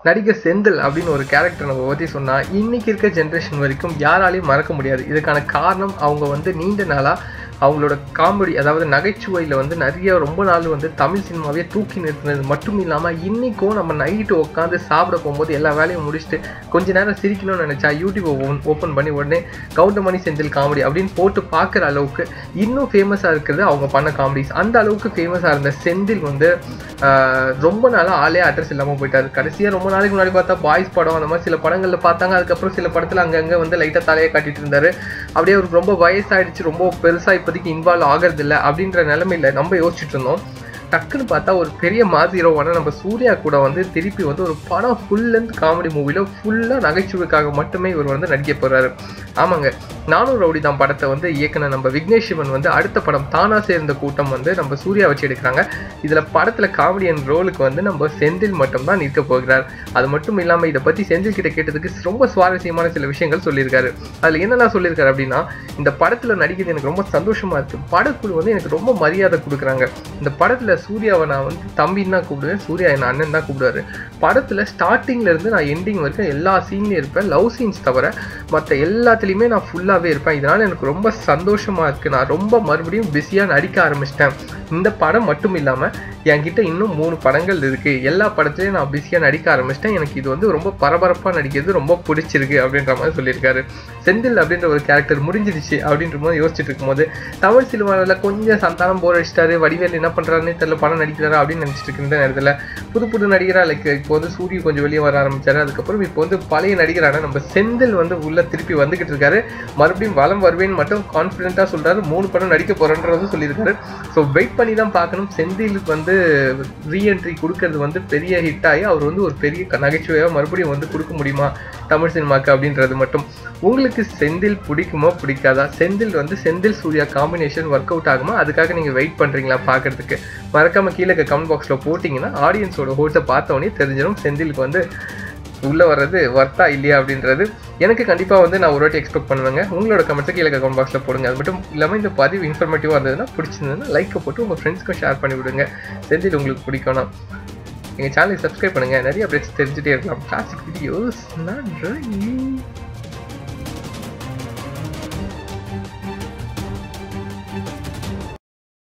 நடிகர் செந்தில் அப்படின்னு ஒரு கேரக்டர் நம்ம பற்றி சொன்னால் இன்னைக்கு இருக்க ஜென்ரேஷன் வரைக்கும் யாராலையும் மறக்க முடியாது இதுக்கான காரணம் அவங்க வந்து நீண்ட நாளாக அவங்களோட காமெடி அதாவது நகைச்சுவையில் வந்து நிறைய ரொம்ப நாள் வந்து தமிழ் சினிமாவே தூக்கி நிறுத்தினது மட்டும் இல்லாமல் இன்றைக்கும் நம்ம நைட்டு உட்காந்து சாப்பிட போகும்போது எல்லா வேலையும் முடிச்சுட்டு கொஞ்ச நேரம் சிரிக்கணும்னு நினச்சா யூடியூப் ஓப்பன் ஓப்பன் பண்ணி உடனே கவுண்டமணி செந்தில் காமெடி அப்படின்னு போட்டு பார்க்குற அளவுக்கு இன்னும் ஃபேமஸாக இருக்கிறது அவங்க பண்ண காமெடிஸ் அந்த அளவுக்கு ஃபேமஸாக இருந்த செந்தில் வந்து ஆஹ், ரொம்ப நாளாக ஆளே அட்ரஸ் இல்லாமல் போயிட்டாரு கடைசியாக ரொம்ப நாளைக்கு முன்னாடி பார்த்தா பாய்ஸ் படம் அந்த மாதிரி சில படங்களில் பார்த்தாங்க அதுக்கப்புறம் சில படத்தில் அங்கங்கே வந்து லைட்டாக தலையை காட்டிட்டு இருந்தாரு அப்படியே அவருக்கு ரொம்ப வயசாயிடுச்சு ரொம்ப பெருசாக இப்போதைக்கு இன்வால்வ் ஆகிறது இல்லை அப்படின்ற நிலமையில நம்ம யோசிச்சுட்டு இருந்தோம் டக்குன்னு பார்த்தா ஒரு பெரிய மாஸ் ஹீரோவான நம்ம சூர்யா கூட வந்து திருப்பி வந்து ஒரு படம் ஃபுல் லென்த் காமெடி மூவியில் ஃபுல்லாக நகைச்சுவைக்காக மட்டுமே இவர் வந்து நடிக்க போகிறாரு ஆமாங்க நானும் ரவுடி தான் படத்தை வந்து இயக்குன நம்ம விக்னேஷ் சிவன் வந்து அடுத்த படம் தானா சேர்ந்த கூட்டம் வந்து நம்ம சூர்யா வச்சு எடுக்கிறாங்க இதில் படத்தில் காமெடியன் ரோலுக்கு வந்து நம்ம செந்தில் மட்டும் தான் நிற்க போகிறார் அது மட்டும் இல்லாமல் இதை பற்றி செந்தில் கிட்ட கேட்டதுக்கு ரொம்ப சுவாரஸ்யமான சில விஷயங்கள் சொல்லியிருக்காரு அதில் என்னெல்லாம் சொல்லியிருக்காரு அப்படின்னா இந்த படத்தில் நடிக்கிறது எனக்கு ரொம்ப சந்தோஷமா இருக்கு படக்குழு வந்து எனக்கு ரொம்ப மரியாதை கொடுக்குறாங்க இந்த படத்தில் சூர்யாவை நான் வந்து தம்பின்னு தான் கூப்பிடுவேன் சூர்யா என்ன அண்ணன் தான் கூப்பிடுவாரு படத்தில் ஸ்டார்டிங்ல இருந்து நான் எண்டிங் வரைக்கும் எல்லா சீன்லையும் இருப்பேன் லவ் சீன்ஸ் தவிர மற்ற எல்லாத்துலேயுமே நான் ஃபுல்லாகவே இருப்பேன் இதனால எனக்கு ரொம்ப சந்தோஷமா இருக்கு நான் ரொம்ப மறுபடியும் பிஸியாக நடிக்க ஆரம்பிச்சிட்டேன் இந்த படம் மட்டும் இல்லாமல் என்கிட்ட இன்னும் மூணு படங்கள் இருக்கு எல்லா படத்துலையும் நான் பிஸியாக நடிக்க ஆரம்பிச்சிட்டேன் எனக்கு இது வந்து ரொம்ப பரபரப்பாக நடிக்கிறது ரொம்ப பிடிச்சிருக்கு அப்படின்ற மாதிரி சொல்லியிருக்காரு செந்தில் அப்படின்ற ஒரு கேரக்டர் முடிஞ்சிருச்சு அப்படின்ற மாதிரி யோசிச்சுட்டு இருக்கும்போது தமிழ் சினிமாவில் கொஞ்சம் சந்தானம் போர் அடிச்சிட்டாரு வடிவேல் என்ன பண்ணுறாருன்னு தெரியல படம் நடிக்கிறாரா அப்படின்னு நினச்சிட்டு இருக்க நேரத்தில் புது புது நடிகராக லைக் இப்போ வந்து சூரிய கொஞ்சம் வெளியே வர ஆரம்பிச்சாரு அதுக்கப்புறம் இப்போ வந்து பழைய நடிகரான நம்ம செந்தில் வந்து உள்ள திருப்பி வந்துகிட்டு இருக்காரு மறுபடியும் வலம் வருவேன்னு மட்டும் கான்ஃபிடென்ட்டாக சொல்றாரு மூணு படம் நடிக்க போறேன்றது சொல்லியிருக்காரு ஸோ வெயிட் பண்ணி தான் பார்க்கணும் செந்திலுக்கு வந்து ரீஎன்ட்ரி கொடுக்கறது வந்து பெரிய ஹிட் ஆகி அவர் வந்து ஒரு பெரிய க- நகைச்சுவையாக மறுபடியும் வந்து கொடுக்க முடியுமா தமிழ் சினிமாக்கு அப்படின்றது மட்டும் உங்களுக்கு செந்தில் பிடிக்குமோ பிடிக்காதா செந்தில் வந்து Senthil Surya combination work out ஆகுமா அதுக்காக நீங்கள் வெயிட் பண்ணுறீங்களா பார்க்கறதுக்கு மறக்காம கீழே கமெண்ட் பாக்ஸில் போட்டிங்கன்னா ஆடியன்ஸோட ஹோட்டை பார்த்தோன்னே தெரிஞ்சிடும் செந்திலுக்கு வந்து உள்ளே வர்றது ஒர்த்தா இல்லையா அப்படின்றது எனக்கு கண்டிப்பாக வந்து நான் ஒரு வாட்டி எக்ஸ்பெக்ட் பண்ணுவேங்க உங்களோட கமெண்ட்ஸை கீழே கமெண்ட் பாக்ஸில் போடுங்க அது மட்டும் இல்லாமல் இந்த பதிவு இன்ஃபர்மேட்டிவாக இருந்ததுன்னா பிடிச்சிருந்ததுன்னா லைக்கை போட்டு உங்கள் ஃப்ரெண்ட்ஸ்க்கும் ஷேர் பண்ணி விடுங்க செந்தில் உங்களுக்கு பிடிக்கும்னா எங்கள் சேனலை சப்ஸ்கிரைப் பண்ணுங்கள் நிறைய அப்டேட்ஸ் தெரிஞ்சுட்டே இருக்கலாம் கிளாசிக் வீடியோஸ் நன்றி